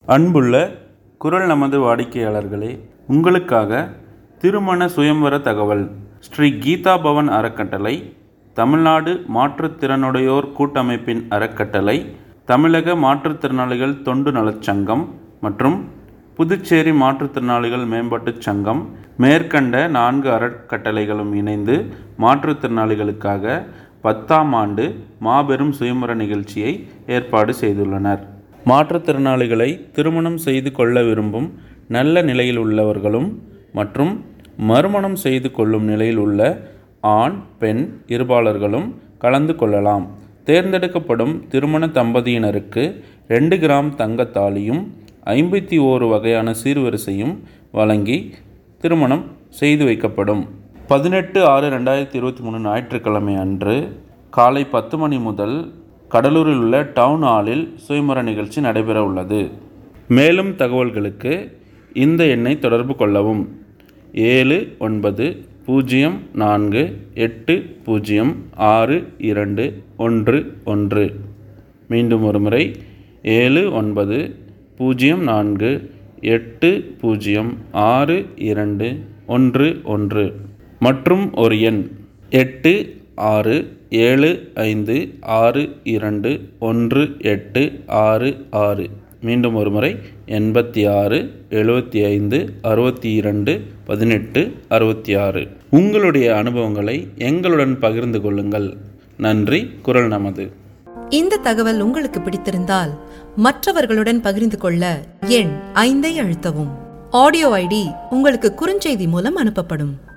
அன்புள்ள குரல் நமது வாடிக்கையாளர்களே உங்களுக்காக திருமண சுயம்வர தகவல் ஸ்ரீ கீதா பவன் அறக்கட்டளை தமிழ்நாடு மாற்றுத்திறனுடையோர் கூட்டமைப்பின் அறக்கட்டளை தமிழக மாற்றுத்திறனாளிகள் தொண்டு நலச் சங்கம் மற்றும் புதுச்சேரி மாற்றுத்திறனாளிகள் மேம்பாட்டுச் சங்கம் மேற்கண்ட நான்கு அறக்கட்டளைகளும் இணைந்து மாற்றுத்திறனாளிகளுக்காக பத்தாம் ஆண்டு மாபெரும் சுயம்பர நிகழ்ச்சியை ஏற்பாடு செய்துள்ளனர் மாற்றுத்திறனாளிகளை திருமணம் செய்து கொள்ள விரும்பும் நல்ல நிலையில் உள்ளவர்களும் மற்றும் மறுமணம் செய்து கொள்ளும் நிலையில் உள்ள ஆண் பெண் இருபாலர்களும் கலந்து கொள்ளலாம் தேர்ந்தெடுக்கப்படும் திருமண தம்பதியினருக்கு ரெண்டு கிராம் தங்கத்தாலியும் ஐம்பத்தி ஓரு வகையான சீர்வரிசையும் வழங்கி திருமணம் செய்து வைக்கப்படும் பதினெட்டு ஆறு ரெண்டாயிரத்தி இருபத்தி மூணு ஞாயிற்றுக்கிழமை அன்று காலை பத்து மணி முதல் கடலூரில் உள்ள டவுன் ஹாலில் சுயமர நிகழ்ச்சி நடைபெற உள்ளது மேலும் தகவல்களுக்கு இந்த எண்ணை தொடர்பு கொள்ளவும் ஏழு ஒன்பது பூஜ்ஜியம் நான்கு எட்டு பூஜ்ஜியம் ஆறு இரண்டு ஒன்று ஒன்று மீண்டும் ஒரு முறை ஏழு ஒன்பது பூஜ்ஜியம் நான்கு எட்டு பூஜ்ஜியம் ஆறு இரண்டு ஒன்று ஒன்று மற்றும் ஒரு எண் எட்டு ஆறு ஏழு ஐந்து ஆறு இரண்டு ஒன்று எட்டு ஆறு ஆறு மீண்டும் ஒரு முறை எண்பத்தி ஆறு எழுபத்தி ஐந்து அறுபத்தி இரண்டு பதினெட்டு அறுபத்தி ஆறு உங்களுடைய அனுபவங்களை எங்களுடன் பகிர்ந்து கொள்ளுங்கள் நன்றி குரல் நமது இந்த தகவல் உங்களுக்கு பிடித்திருந்தால் மற்றவர்களுடன் பகிர்ந்து கொள்ள எண் ஐந்தை அழுத்தவும் ஆடியோ ஐடி உங்களுக்கு குறுஞ்செய்தி மூலம் அனுப்பப்படும்